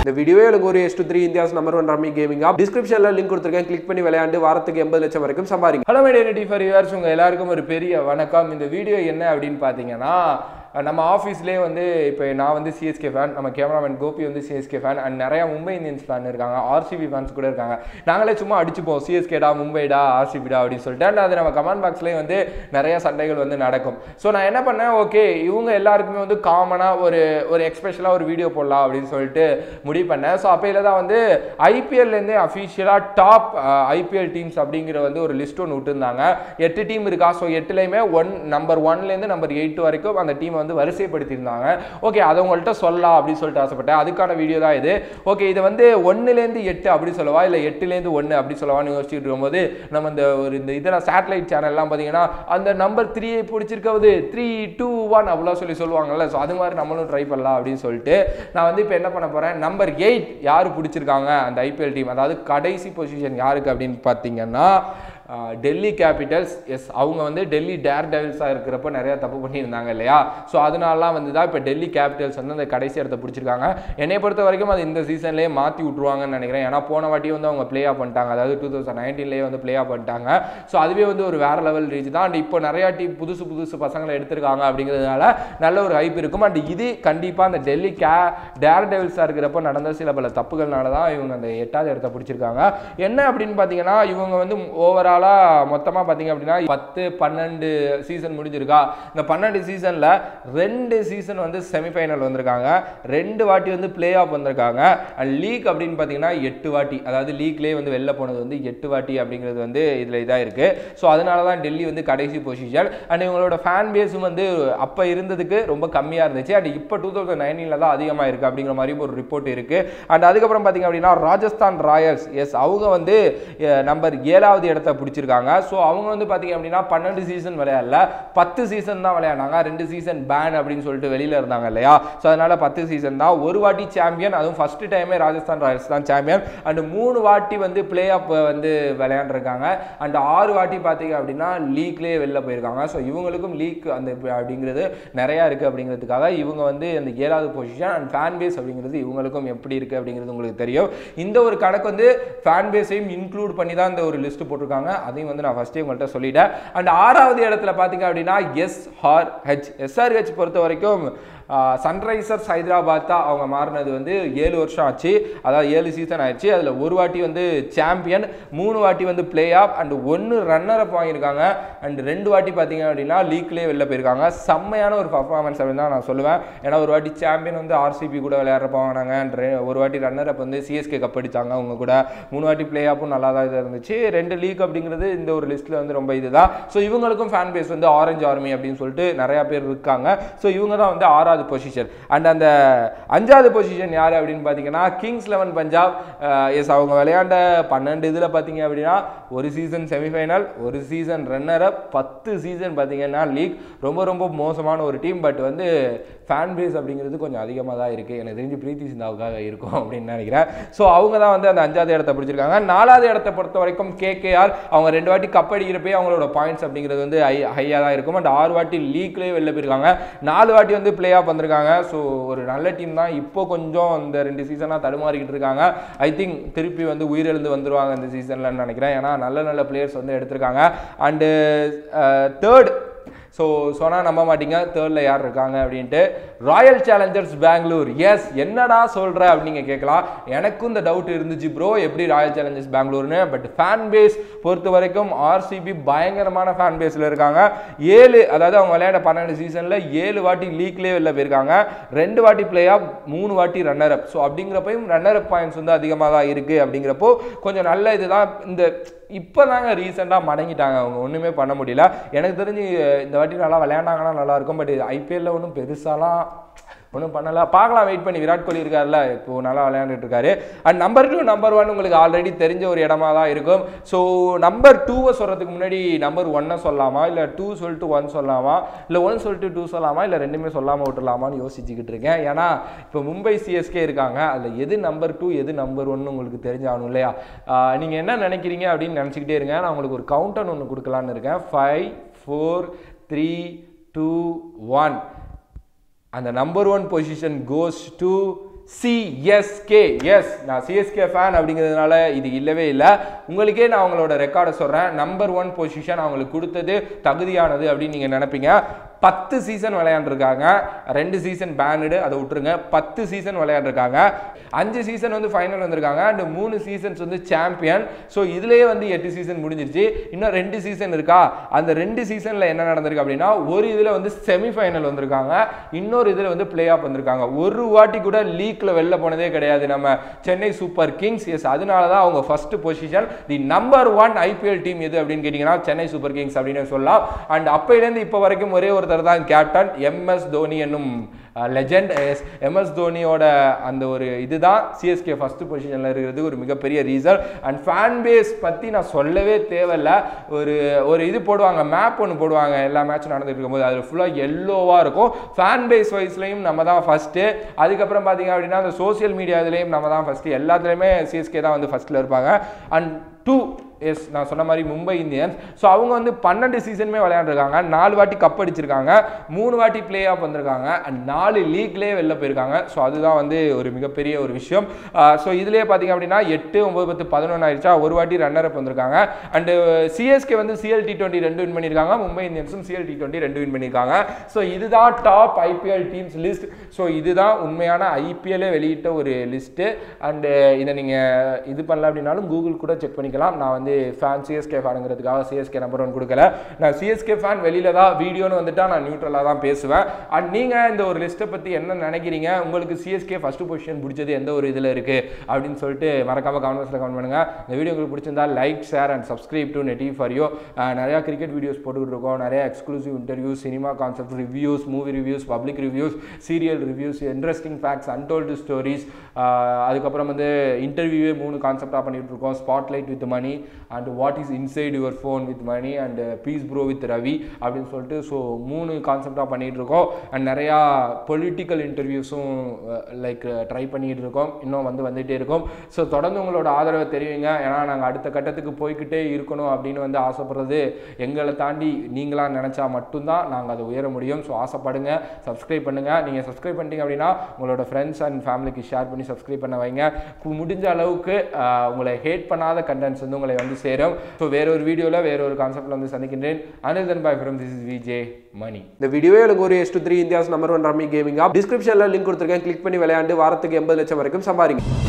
இந்த வீடியோ எனக்கு ஒரு S two three India's number one rummy gaming app டிஸ்கிரிப்ஷனில் லிங்க் கொடுத்துருக்கேன் கிளிக் பண்ணி விளையாண்டு வாரத்துக்கு எண்பது லட்சம் வரைக்கும் சம்பாதிங்க ஹலோ மைடியனிட்டி ஃபார் யூவர்ஸ் உங்கள் எல்லாருக்கும் ஒரு பெரிய வணக்கம் இந்த வீடியோ என்ன அப்படின்னு பார்த்தீங்கன்னா நம்ம ஆஃபீஸ்லேயே வந்து இப்போ நான் வந்து சிஎஸ்கே ஃபேன் நம்ம கேமராமேன் கோபி வந்து சிஎஸ்கே ஃபேன் அண்ட் நிறையா மும்பை இந்தியன்ஸ் ஃபேன் இருக்காங்க ஆர்சிபி ஃபேன்ஸ் கூட இருக்காங்க நாங்களே சும்மா அடிச்சுப்போம் சிஎஸ்கேடா மும்பைடா ஆர்சிபிடா அப்படின்னு சொல்லிட்டு அண்ட் அது நம்ம கமெண்ட் பாக்ஸ்லேயே வந்து நிறைய சண்டைகள் வந்து நடக்கும் ஸோ நான் என்ன பண்ணேன் ஓகே இவங்க எல்லாருக்குமே வந்து காமனாக ஒரு ஒரு எக்ஸ்பெஷலாக ஒரு வீடியோ போடலாம் அப்படின்னு சொல்லிட்டு முடிவு பண்ணேன் ஸோ அப்பையில தான் வந்து ஐபிஎல்லேருந்தே அஃபிஷியலாக டாப் ஐபிஎல் டீம்ஸ் அப்படிங்கிற வந்து ஒரு லிஸ்ட் ஒன்று விட்டுருந்தாங்க எட்டு டீம் இருக்கா ஸோ எட்டுலேயுமே ஒன் நம்பர் ஒன்லேருந்து நம்பர் எயிட் வரைக்கும் அந்த டீமை வந்து வரிசைப்படுத்தியிருந்தாங்க ஓகே அதை உங்கள்கிட்ட சொல்லலாம் அப்படின்னு சொல்லிட்டு ஆசைப்பட்டேன் அதுக்கான வீடியோ தான் இது ஓகே இதை வந்து ஒன்றுலேருந்து எட்டு அப்படி சொல்லவா இல்லை எட்டுலேருந்து ஒன்று அப்படி சொல்லவான்னு யோசிச்சுட்டு இருக்கும்போது நம்ம இந்த ஒரு இந்த இதில் சேட்டலைட் சேனல்லாம் பார்த்தீங்கன்னா அந்த நம்பர் த்ரீயை பிடிச்சிருக்கிறது த்ரீ டூ ஒன் அப்படிலாம் சொல்லி சொல்லுவாங்கல்ல ஸோ அது மாதிரி நம்மளும் ட்ரை பண்ணலாம் அப்படின்னு சொல்லிட்டு நான் வந்து இப்போ என்ன பண்ண போகிறேன் நம்பர் எயிட் யார் பிடிச்சிருக்காங்க அந்த ஐபிஎல் டீம் அதாவது கடைசி பொசிஷன் யாருக்கு அப்படின்னு பார்த்தீங்கன்னா டெல்லி கேபிட்டல்ஸ் எஸ் அவங்க வந்து டெல்லி டேர் டெவில்ஸாக இருக்கிறப்ப நிறைய தப்பு பண்ணியிருந்தாங்க இல்லையா ஸோ அதனாலாம் வந்து தான் இப்போ டெல்லி கேபிட்டல்ஸ் வந்து அந்த கடைசி இடத்த பிடிச்சிருக்காங்க என்னை பொறுத்த வரைக்கும் அது இந்த சீசன்லேயே மாற்றி விட்ருவாங்கன்னு நினைக்கிறேன் ஏன்னா போன வாட்டி வந்து அவங்க ப்ளே ஆஃப் பண்ணிட்டாங்க அதாவது டூ தௌசண்ட் நைன்டீன்லேயே வந்து ப்ளே ஆஃப் பண்ணிட்டாங்க ஸோ அதுவே வந்து ஒரு வேற லெவல் ரீச் தான் அண்ட் இப்போ நிறையா டீம் புதுசு புதுசு பசங்களை எடுத்திருக்காங்க அப்படிங்கிறதுனால நல்ல ஒரு ஹைப் இருக்கும் அண்ட் இது கண்டிப்பாக அந்த டெல்லி கே டேர் டெவில்ஸாக இருக்கிறப்ப நடந்த சில பல தப்புகள்னால தான் இவங்க அந்த எட்டாவது இடத்த பிடிச்சிருக்காங்க என்ன அப்படின்னு பார்த்தீங்கன்னா இவங்க வந்து ஓவரால் ஓவராலாக மொத்தமாக பார்த்தீங்க அப்படின்னா பத்து பன்னெண்டு சீசன் முடிஞ்சிருக்கா இந்த பன்னெண்டு சீசனில் ரெண்டு சீசன் வந்து செமிஃபைனல் வந்திருக்காங்க ரெண்டு வாட்டி வந்து பிளே ஆஃப் வந்திருக்காங்க அண்ட் லீக் அப்படின்னு பார்த்தீங்கன்னா எட்டு வாட்டி அதாவது லீக்லேயே வந்து வெளில போனது வந்து எட்டு வாட்டி அப்படிங்கிறது வந்து இதில் இதாக இருக்குது ஸோ அதனால தான் டெல்லி வந்து கடைசி பொசிஷன் அண்ட் இவங்களோட ஃபேன் பேஸும் வந்து அப்போ இருந்ததுக்கு ரொம்ப கம்மியாக இருந்துச்சு அண்ட் இப்போ டூ தௌசண்ட் நைன்டீனில் தான் அதிகமாக இருக்குது அப்படிங்கிற மாதிரி ஒரு ரிப்போர்ட் இருக்குது அண்ட் அதுக்கப்புறம் பார்த்தீங்க அப்படின்னா ராஜஸ்தான் ராயல்ஸ் எஸ் அவங்க வந்து நம்பர் ஏழாவது இடத்த பிடிச்சிருக்காங்க ஸோ அவங்க வந்து பார்த்தீங்க அப்படின்னா பன்னெண்டு சீசன் விளையாடல பத்து சீசன் தான் விளையாடினாங்க ரெண்டு சீசன் பேன் அப்படின்னு சொல்லிட்டு வெளியில் இருந்தாங்க இல்லையா ஸோ அதனால பத்து சீசன் தான் ஒரு வாட்டி சாம்பியன் அதுவும் ஃபர்ஸ்ட் டைமே ராஜஸ்தான் ராயல்ஸ் தான் சாம்பியன் அண்ட் மூணு வாட்டி வந்து பிளே ஆஃப் வந்து விளையாண்டுருக்காங்க அண்ட் ஆறு வாட்டி பார்த்தீங்க அப்படின்னா லீக்லேயே வெளில போயிருக்காங்க ஸோ இவங்களுக்கும் லீக் அந்த அப்படிங்கிறது நிறையா இருக்குது அப்படிங்கிறதுக்காக இவங்க வந்து அந்த ஏழாவது பொசிஷன் அண்ட் ஃபேன் பேஸ் அப்படிங்கிறது இவங்களுக்கும் எப்படி இருக்குது அப்படிங்கிறது உங்களுக்கு தெரியும் இந்த ஒரு கணக்கு வந்து ஃபேன் பேஸையும் இன்க்ளூட் பண்ணி தான் இந்த ஒரு லிஸ்ட் போட்டிருக்காங்க அதையும் வந்து நான் ஃபஸ்ட்டே உங்கள்கிட்ட சொல்லிட்டேன் அண்ட் ஆறாவது இடத்துல பார்த்தீங்க அப்படின்னா எஸ்ஆர் ஹெச் எஸ்ஆர்ஹெச் பொறுத்த வரைக்கும் சன்ரைசர்ஸ் ஹைதராபாத் தான் அவங்க மாறினது வந்து ஏழு வருஷம் ஆச்சு அதாவது ஏழு சீசன் ஆயிடுச்சு அதில் ஒரு வாட்டி வந்து சாம்பியன் மூணு வாட்டி வந்து பிளே ஆஃப் அண்ட் ஒன்று ரன்னர் அப் வாங்கியிருக்காங்க அண்ட் ரெண்டு வாட்டி பார்த்தீங்க அப்படின்னா லீக்லேயே வெளில போயிருக்காங்க செம்மையான ஒரு பர்ஃபார்மன்ஸ் அப்படின்னு தான் நான் சொல்லுவேன் ஏன்னா ஒரு வாட்டி சாம்பியன் வந்து ஆர்சிபி கூட விளையாடுறப்ப வாங்கினாங்க அண்ட் ஒரு வாட்டி ரன்னர் அப் வந்து சிஎஸ்கே கப் அடித்தாங்க அவங்க கூட மூணு வாட்டி பிளே ஆஃபும் நல்லா தான் இது இருந்துச்சு ரெண்டு லீக் அப்படிங்கிறது இந்த ஒரு லிஸ்ட்டில் வந்து ரொம்ப இதுதான் ஸோ இவங்களுக்கும் ஃபேன் பேஸ் வந்து ஆரஞ்சு ஆர்மி அப்படின்னு சொல்லிட்டு நிறையா பேர் இருக்காங்க ஸோ இவங்க தான் வந்து ஆறாவது பொசிஷன் அண்ட் அந்த அஞ்சாவது பொசிஷன் யார் அப்படின்னு பார்த்தீங்கன்னா கிங்ஸ் லெவன் பஞ்சாப் எஸ் அவங்க விளையாண்ட பன்னெண்டு இதில் பார்த்தீங்க அப்படின்னா ஒரு சீசன் செமிஃபைனல் ஒரு சீசன் ரன்னர் பத்து சீசன் பார்த்தீங்கன்னா லீக் ரொம்ப ரொம்ப மோசமான ஒரு டீம் பட் வந்து ஃபேன் பேஸ் அப்படிங்கிறது கொஞ்சம் அதிகமாக தான் இருக்குது எனக்கு தெரிஞ்சு பிரீத்தி சிந்தாவுக்காக இருக்கும் அப்படின்னு நினைக்கிறேன் ஸோ அவங்க தான் வந்து அந்த அஞ்சாவது இடத்த பிடிச்சிருக்காங்க நாலாவது இடத்த பொறுத்த வரைக்கும் கேகேஆர் அவங்க ரெண்டு வாட்டி கப் அடிக்கிறப்பே அவங்களோட பாயிண்ட்ஸ் அப்படிங்கிறது வந்து ஹை ஹையாக தான் இருக்கும் அண்ட் ஆறு வாட்டி லீக்லேயே வெளில போயிருக்காங்க நாலு வாட்டி வந்து பிளே ஆஃப் வந்திருக்காங்க ஸோ ஒரு நல்ல டீம் தான் இப்போ கொஞ்சம் இந்த ரெண்டு சீசனாக தடுமாறிக்கிட்டு இருக்காங்க ஐ திங்க் திருப்பி வந்து உயிரிழந்து வந்துருவாங்க இந்த சீசனில் நினைக்கிறேன் ஏன்னா நல்ல நல்ல பிளேயர்ஸ் வந்து எடுத்திருக்காங்க அண்டு தேர்ட் ஸோ சொன்னால் நம்ப மாட்டீங்க தேர்டில் யார் இருக்காங்க அப்படின்ட்டு ராயல் சேலஞ்சர்ஸ் பெங்களூர் எஸ் என்னடா சொல்கிற அப்படின்னு கேட்கலாம் எனக்கும் இந்த டவுட் இருந்துச்சு ப்ரோ எப்படி ராயல் சேலஞ்சர்ஸ் பெங்களூர்னு பட் ஃபேன் பேஸ் பொறுத்த வரைக்கும் ஆர்சிபி பயங்கரமான ஃபேன் பேஸில் இருக்காங்க ஏழு அதாவது அவங்க விளையாட பன்னெண்டு சீசனில் ஏழு வாட்டி லீக்லேயே வெளில போயிருக்காங்க ரெண்டு வாட்டி பிளே ஆஃப் மூணு வாட்டி ரன்னர் அப் ஸோ அப்படிங்கிறப்பையும் ரன்னர் அப் பாயிண்ட்ஸ் வந்து அதிகமாக தான் இருக்குது அப்படிங்கிறப்போ கொஞ்சம் நல்ல இதுதான் இந்த இப்போ தாங்க ரீசெண்டாக மடங்கிட்டாங்க அவங்க ஒன்றுமே பண்ண முடியல எனக்கு தெரிஞ்சு இந்த வாட்டி நல்லா விளையாண்டாங்கன்னா நல்லாயிருக்கும் பட் ஐபிஎல்ல ஒன்றும் பெருசாலாம் ஒன்றும் பண்ணல பார்க்கலாம் வெயிட் பண்ணி விராட் கோலி இருக்கார்ல இப்போ நல்லா விளையாண்டுட்டு இருக்காரு and number two number one உங்களுக்கு ஆல்ரெடி தெரிஞ்ச ஒரு இடமா தான் இருக்கும் ஸோ நம்பர் டூவை சொல்கிறதுக்கு முன்னாடி நம்பர் ஒன்னை சொல்லலாமா இல்லை டூ சொல்லிட்டு ஒன் சொல்லலாமா இல்லை ஒன் சொல்லிட்டு டூ சொல்லலாமா இல்லை ரெண்டுமே சொல்லாமல் விட்டுலாமான்னு யோசிச்சுக்கிட்டு இருக்கேன் ஏன்னா இப்போ மும்பை சிஎஸ்கே இருக்காங்க அதில் எது நம்பர் டூ எது நம்பர் ஒன்னு உங்களுக்கு தெரிஞ்சாகணும் இல்லையா நீங்கள் என்ன நினைக்கிறீங்க அப்படின்னு நினச்சிக்கிட்டே இருங்க நான் உங்களுக்கு ஒரு கவுண்டன் ஒன்று கொடுக்கலான்னு இருக்கேன் five four three two one அந்த number one position goes to CSK yes நான் சிஎஸ்கே ஃபேன் அப்படிங்கிறதுனால இது இல்லவே இல்லை உங்களுக்கே நான் அவங்களோட ரெக்கார்டை சொல்கிறேன் நம்பர் ஒன் பொசிஷன் அவங்களுக்கு கொடுத்தது தகுதியானது அப்படின்னு நீங்கள் நினைப்பீங்க பத்து சீசன் விளையாண்டுருக்காங்க ரெண்டு சீசன் பேனடு அதை விட்டுருங்க பத்து சீசன் விளையாண்டுருக்காங்க அஞ்சு சீசன் வந்து ஃபைனல் வந்திருக்காங்க அண்ட் மூணு சீசன்ஸ் வந்து சாம்பியன் ஸோ இதுலேயே வந்து எட்டு சீசன் முடிஞ்சிருச்சு இன்னும் ரெண்டு சீசன் இருக்கா அந்த ரெண்டு சீசனில் என்ன நடந்திருக்கு அப்படின்னா ஒரு இதில் வந்து செமிஃபைனல் வந்திருக்காங்க இன்னொரு இதில் வந்து பிளே ஆஃப் வந்திருக்காங்க ஒரு வாட்டி கூட லீக்ல வெளில போனதே கிடையாது நம்ம சென்னை சூப்பர் கிங்ஸ் எஸ் அதனால தான் அவங்க first position the number one IPL team எது அப்படின்னு கேட்டிங்கன்னா சென்னை சூப்பர் கிங்ஸ் அப்படின்னு சொல்லலாம் அண்ட் அப்பையிலேருந்து இப்போ வரைக்கும் ஒரே ஒருத்தர் தான் கேப்டன் எம்எஸ் தோனி என்னும் லெஜெண்ட் எஸ் எம்எஸ் தோனியோட அந்த ஒரு இதுதான் சிஎஸ்கே ஃபர்ஸ்ட் பொசிஷனில் இருக்கிறது ஒரு மிகப்பெரிய ரீசன் அண்ட் ஃபேன் பேஸ் பற்றி நான் சொல்லவே தேவையில்ல ஒரு ஒரு இது போடுவாங்க மேப் ஒன்று போடுவாங்க எல்லா மேட்சும் நடந்துட்டு இருக்கும்போது அதில் ஃபுல்லாக எல்லோவாக இருக்கும் ஃபேன் பேஸ் வைஸ்லையும் நம்ம தான் ஃபஸ்ட்டு அதுக்கப்புறம் பார்த்தீங்க அப்படின்னா அந்த சோஷியல் மீடியா இதுலேயும் நம்ம தான் ஃபஸ்ட்டு எல்லாத்துலேயுமே சிஎஸ்கே தான் வந்து ஃபஸ்ட்டில் இருப்பாங்க அண்ட் டூ எஸ் நான் சொன்ன மாதிரி மும்பை இந்தியன்ஸ் ஸோ அவங்க வந்து பன்னெண்டு சீசனுமே விளையாண்டுருக்காங்க நாலு வாட்டி கப் அடிச்சிருக்காங்க மூணு வாட்டி பிளே ஆஃப் வந்திருக்காங்க அண்ட் நாலு லீக்லேயே வெளில போயிருக்காங்க ஸோ அதுதான் வந்து ஒரு மிகப்பெரிய ஒரு விஷயம் ஸோ இதுலேயே பார்த்தீங்க அப்படின்னா எட்டு ஒம்பது பத்து பதினொன்று ஆயிடுச்சா ஒரு வாட்டி ரன்னர் அப் வந்திருக்காங்க அண்டு சிஎஸ்கே வந்து சிஎல் டி டுவெண்ட்டி ரெண்டு வின் பண்ணியிருக்காங்க மும்பை இந்தியன்ஸும் சிஎல் டி டுவெண்ட்டி ரெண்டு வின் பண்ணியிருக்காங்க ஸோ இதுதான் top IPL teams list so இதுதான் உண்மையான ஐபிஎல்லே வெளியிட்ட ஒரு லிஸ்ட்டு அண்டு இதை நீங்கள் இது பண்ணல அப்படின்னாலும் கூகுள் கூட செக் பண்ணிக்கலாம் நான் வந்து ஃபேன் சிஎஸ்கே ஃபேனுங்கிறதுக்காக சிஎஸ்கே நம்பர் ஒன் கொடுக்கல நான் சிஎஸ்கே ஃபேன் வெளியில தான் வீடியோன்னு வந்துட்டா நான் நியூட்ரலாக தான் பேசுவேன் அண்ட் நீங்கள் இந்த ஒரு லிஸ்ட்டை பற்றி என்ன நினைக்கிறீங்க உங்களுக்கு சிஎஸ்கே ஃபர்ஸ்ட் பொசிஷன் பிடிச்சது எந்த ஒரு இதில் இருக்குது அப்படின்னு சொல்லிட்டு மறக்காம கமெண்ட்ஸில் கமெண்ட் பண்ணுங்க இந்த வீடியோ உங்களுக்கு பிடிச்சிருந்தா like share and subscribe to Nettv for you நிறையா கிரிக்கெட் வீடியோஸ் போட்டுக்கிட்டு இருக்கோம் நிறைய exclusive interviews cinema concept reviews movie reviews public reviews serial reviews interesting facts untold stories அதுக்கப்புறம் வந்து இன்டர்வியூவே மூணு கான்செப்டாக பண்ணிட்டு இருக்கோம் spotlight with Mani and what is inside your phone with Mani and peace bro with Ravi அப்படின்னு சொல்லிட்டு ஸோ மூணு கான்செப்டாக பண்ணிகிட்டு இருக்கோம் அண்ட் நிறையா பொலிட்டிக்கல் இன்டர்வியூஸும் லைக் ட்ரை பண்ணிகிட்டு இருக்கோம் இன்னும் வந்து வந்துகிட்டே இருக்கும் ஸோ தொடர்ந்து உங்களோட ஆதரவை தெரிவிங்க ஏன்னா நாங்கள் அடுத்த கட்டத்துக்கு போய்கிட்டே இருக்கணும் அப்படின்னு வந்து ஆசைப்படுறது எங்களை தாண்டி நீங்களாக நினச்சா மட்டும்தான் நாங்கள் அதை உயர முடியும் ஸோ ஆசைப்படுங்க சப்ஸ்கிரைப் பண்ணுங்கள் நீங்கள் சப்ஸ்கிரைப் பண்ணிட்டீங்க அப்படின்னா உங்களோட ஃப்ரெண்ட்ஸ் அண்ட் ஃபேமிலிக்கு ஷேர் பண்ணி சப்ஸ்கிரைப் பண்ண வைங்க கு- முடிஞ்ச அளவுக்கு ஆஹ், உங்களை ஹேட் பண்ணாத கண்டென்ட்ஸ் வந்து உங்களை வந்து சேரும் ஸோ வேற ஒரு வீடியோவில் வேற ஒரு கான்செப்டில் வந்து சந்திக்கின்றேன் அனில் தன் பாய் from this is VJ Mani இந்த வீடியோவே எனக்கு ஒரு S two three India's number one rummy gaming app டிஸ்கிரிப்ஷனில் லிங்க் கொடுத்துருக்கேன் கிளிக் பண்ணி விளையாண்டு வாரத்துக்கு எண்பது லட்சம் வரைக்கும் சம்பாதிங்க